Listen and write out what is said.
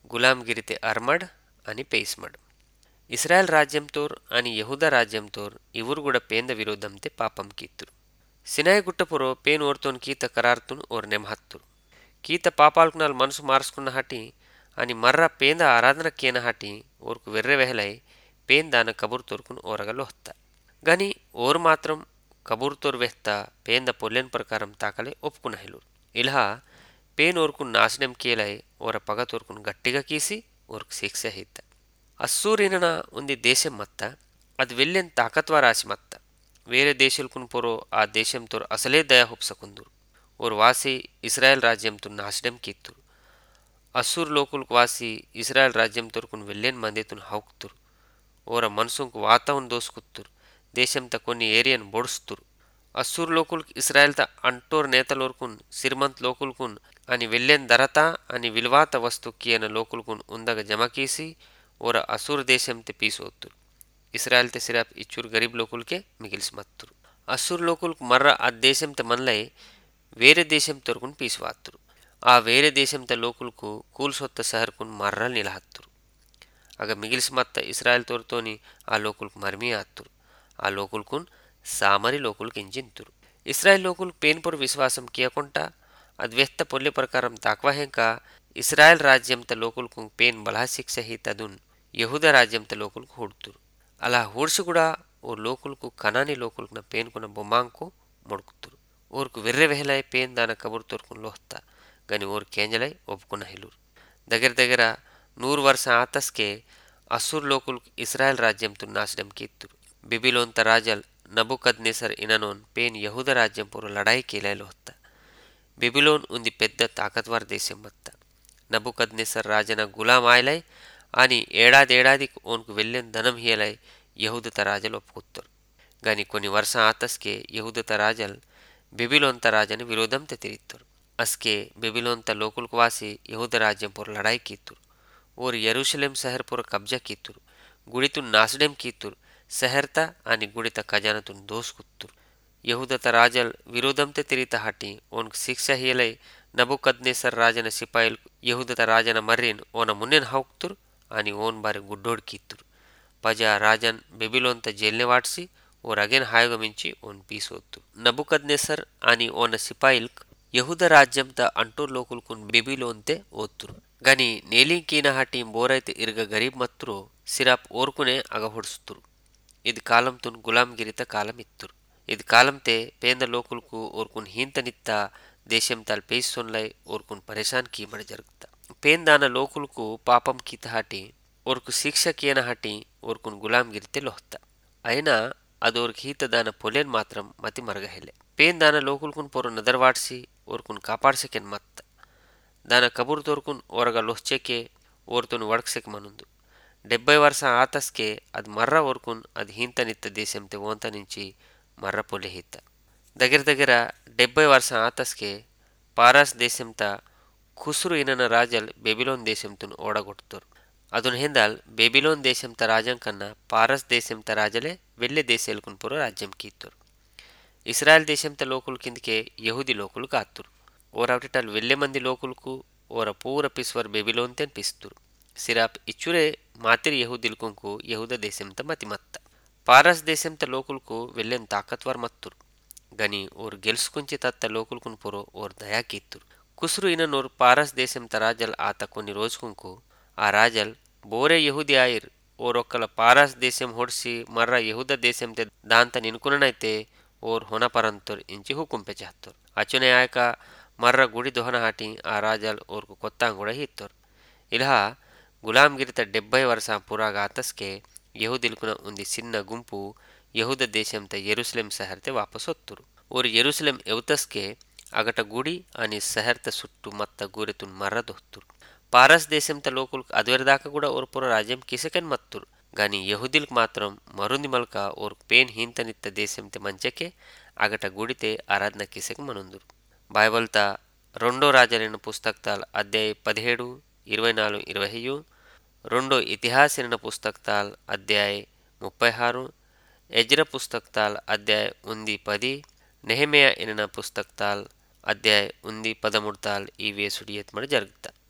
గులాంగిరితే అర్మడ్ అని పేయిస్మడ్ ఇస్రాయల్ రాజ్యంతోర్ అని యహూద రాజ్యంతోర్ ಇವರು ಕೂಡ ಪೇಂದ ವಿರೋಧಂತೆ ಪಾಪಂ ಕೀತ್ತರು ಸಿನಾಯಿ ಗುಟ್ಟಪುರೋ ಪೇನ್ ಓರ್ತೋನ್ ಕೀತ ಕರಾರ್ತುನ್ ಓರ್ ನೆಮಹತ್ತುರು కీత పాపాల్కునాల్ మనసు మార్చుకున్న హటి అని మర్ర పేంద ఆరాధన కేన హటి ఓర్కు వెర్రె వెహలై పేన్ దాన కబుర్ తోర్కును ఓరగలొహ్త గని ఓర్ మాత్రం కబూర్ తోర్ వెహ్త పేంద పొల్లెన్ ప్రకారం తాకలే ఒప్పుకున్న హెలూరు ఇల్హా పేన్ ఓర్కు నాశనం కేలై ఓర పగ తోర్కును గట్టిగా కీసి ఓర్కు శిక్ష హిత్త అస్సూరినన ఉంది దేశం మత్త అది వెళ్ళెన్ తాకత్వ రాసి మత్త వేరే దేశులకును పొరో ఆ దేశంతో అసలే దయ హుప్సకుందురు ఓర్ వాసి ఇస్రాయల్ రాజ్యంతో నాశనం కీత్తురు అస్సూర్ లోకులకు వాసి ఇస్రాయల్ రాజ్యం తొరుకును వెళ్ళేన్ మందితును హౌక్తురు ఓర మనసుకు వాతావరణం దోసుకుత్తురు దేశంత కొన్ని ఏరియాను బొడుస్తురు అస్సూర్ లోకులకు ఇస్రాయల్త అంటోర్ నేతలోర్కున్ సిరిమంత్ లోకులకున్ అని వెళ్ళేన్ ధరత అని విలువాత వస్తు కీయన లోకులకున్ ఉందగ జమకీసి ఓర అసూర్ దేశంతే పీసోత్తురు ఇస్రాయల్తే సిరాప్ ఇచ్చురు గరీబ్ లోకులకే మిగిల్సి మత్తురు అస్సూర్ లోకులకు మర్ర ఆ దేశంత మనలై వేరే దేశం తొరుకుని పీసివాత్తురు ఆ వేరే దేశంత లోకులకు కూల్సొత్త సహర్కున్ మర్రలు నిలహత్తురు అగ మిగిలిసి మత్త ఇస్రాయల్ తోరుతోని ఆ లోకులకు మరిమి ఆత్తురు ఆ లోకులకున్ సామరి లోకులకు ఎంజింతురు ఇస్రాయల్ లోకులు పేన్పొరు విశ్వాసం కీయకుంటా అద్వ్యక్త పొల్లి ప్రకారం తాక్వహెంక ఇస్రాయల్ రాజ్యంత లోకులకు పేన్ బలహశిక్ష తదున్ యహూద రాజ్యంత లోకులకు హూడుతురు అలా హూడ్సి కూడా ఓ లోకులకు కనాని లోకులకు పేనుకున్న బొమ్మాంకు మొడుకుతురు ఓర్కు వెర్రె వెహలై పేన్ దాన కబురు తోర్కుని లోహ్తా గని ఓర్ కేంజలై ఒప్పుకున్న హెలూరు దగ్గర దగ్గర నూరు వర్ష ఆతస్కే అస్సూర్ లోకులకు ఇస్రాయల్ రాజ్యంతో నాశనం కీత్తురు బిబిలోంత రాజల్ నబుకద్ నెసర్ ఇననోన్ పేన్ యహూద రాజ్యం పూర్వ లడాయి కేలైలోహ్తా బిబిలోన్ ఉంది పెద్ద తాకత్వర్ దేశం మత్త నబుకద్ నెసర్ రాజన గులామాయలై అని ఏడాదేడాదికి ఓన్కు వెళ్ళిన ధనం హియలై యహూదత రాజలు ఒప్పుకుత్తారు గాని కొన్ని వర్ష ఆతస్కే యహూదత రాజల్ బెబిలోంత రాజని విరోధంత తిరిగిత్తారు అస్కే బెబిలోంత లోకులకు వాసి యహూద రాజ్యం పూర లడాయి కీత్తురు ఓర్ యరూషలేం శహర్ పూర కబ్జా కీత్తురు గుడితున్ నాశనం కీత్తురు శహర్త అని గుడిత ఖజానతున్ దోసుకుత్తురు యహూదత రాజల్ విరోధంత తిరిగిత హటి ఓన్కు శిక్ష హియలై నబుకద్నేసర్ రాజన సిపాయిల్ యహూదత రాజన మర్రిన్ ఓన మున్నెన్ హౌక్తురు అని ఓన్ బారి గుడ్డోడ్ కీత్తురు పజా రాజన్ బెబిలోంత జైల్ని వాడ్సి ఓ రగెన్ హాయుగమించి ఓన్ పీసోత్తు నబుకద్నెసర్ అని ఓన సిపాయిల్క్ యహూద రాజ్యంత అంటూర్ లోకుల్కున్ బెబిలోంతే ఓత్తురు గని నేలింకీన హటి బోరైతే ఇరుగ గరీబ్ మత్తురో సిరాప్ ఓర్కునే అగహొడుస్తురు ఇది కాలంతున్ గులాంగిరిత కాలం ఇత్తురు ఇది కాలంతే పేంద లోకులకు ఓర్కున్ హీంతనిత్త దేశం తల్ పేయిసొన్లై ఓర్కున్ పరేషాన్ కీమడ జరుగుతా పేందాన లోకులకు పాపం కీత హటి ఓర్కు శిక్ష కీయన హటి ఓర్కున్ గులాంగిరితే లోహ్తా అయినా ಅದೋರ್ಗೆ ಹೀತದಾನ ಪೊಲೆನ್ ಮಾತ್ರ ಮತಿ ಮರಗಹೆಲೆ ಪೇನ್ ದಾನ ಲೋಕುಲ್ಕುನ್ ಪೊರು ನದರ್ವಾಡ್ಸಿ ಓರ್ಕುನ್ ಕಾಪಾಡ್ಸೆಕೆನ್ ಮತ್ತ దాన కబురు తోరుకున్ ఓరగా లొహ్చెకే ఓర్తోని వడక్సెక్ మనుందు డెబ్బై వర్ష ఆతస్కే అది మర్ర ఓర్కున్ అది హీంతనిత్త దేశంతే ఓంత నుంచి మర్ర పొలి హీత దగ్గర దగ్గర డెబ్బై వర్ష ఆతస్కే పారాస్ దేశంత ఖుస్రు ఇనన రాజల్ బెబిలోన్ దేశంతున్ ఓడగొట్టుతారు అదున్ హెందాల్ బెబిలోన్ దేశంత రాజం కన్నా పారస్ దేశంత రాజలే వెళ్ళే దేశాలకున్ పుర రాజ్యం కీత్తురు ఇస్రాయల్ దేశంత లోకులు కిందకే యహూది లోకులు కాత్తురు ఓరవటిటాలు వెళ్ళే మంది లోకులకు ఓర పూర పిస్వర్ బెబిలోన్తెన్ పిస్తురు సిరాప్ ఇచ్చురే మాతిరి యహూదిల్కుంకు యహూద దేశంత మతిమత్త పారస్ దేశంత లోకులకు వెళ్ళేం తాకత్వర్ మత్తురు గని ఓర్ గెలుసుకుంచి తత్త లోకులకున్ పురో ఓర్ దయా కీత్తురు కుసురు ఇన నోరు పారస్ దేశంత రాజల్ ఆత కొన్ని రోజుకుంకు ఆ రాజల్ బోరే యహూది ఆయిర్ ఓరొక్కల పారాస్ దేశం ಹೊಡ್ಸಿ ಮರ್ರ ಯಹೂದ ದೇಶಂತೆ ದಾಂತ ನಿನ್ಕುನನೈತೆ ಓರ್ ಹೊನಪರಂತುರ್ ಇಂಚಿ ಹುಕುಂಪೆ ಚಹತ್ತುರ್ ಅಚುನೆ ಆಯಕ ಮರ್ರ ಗುಡಿ ದೊಹನ ಹಾಟಿ ಆ ರಾಜಲ್ ಓರ್ಕು ಕೊತ್ತಾಂಗುಡ ಹಿತ್ತುರ್ ಇಲ್ಹಾ గులాంగిరిత డెబ్బై వర్ష పురాగాతస్కే యహూదిల్కున ఉంది చిన్న గుంపు యహూద దేశంత ఎరుసలేం సహర్తే వాపసొత్తురు ఓరు ఎరుసలేం ఎవతస్కే అగట గుడి అని సహర్త సుట్టు మత్త గూరెతున్ మర్రదొత్తురు పారస్ దేశంత లోకులకు అదివరదాకా కూడా ఓర్పుర రాజ్యం కిసకెన్ మత్తురు గాని యహుదిల్కి మాత్రం మరుంది మల్క ఓర్ పేన్ హీంతనిత్త దేశంతే మంచకే అగట గుడితే ఆరాధన కిసక మనుందురు బైబల్త రెండో రాజలైన పుస్తకాలు అధ్యాయ పదిహేడు ఇరవై నాలుగు ఇరవై రెండో ఇతిహాసిన పుస్తకాలు అధ్యాయ ముప్పై ఆరు ఎజ్ర పుస్తకాలు అధ్యాయ ఉంది పది నెహమయ ఎనిన పుస్తకాలు అధ్యాయ ఉంది పదమూడు తాల్ ఈ వేసుడి ఎత్మడ జరుగుతా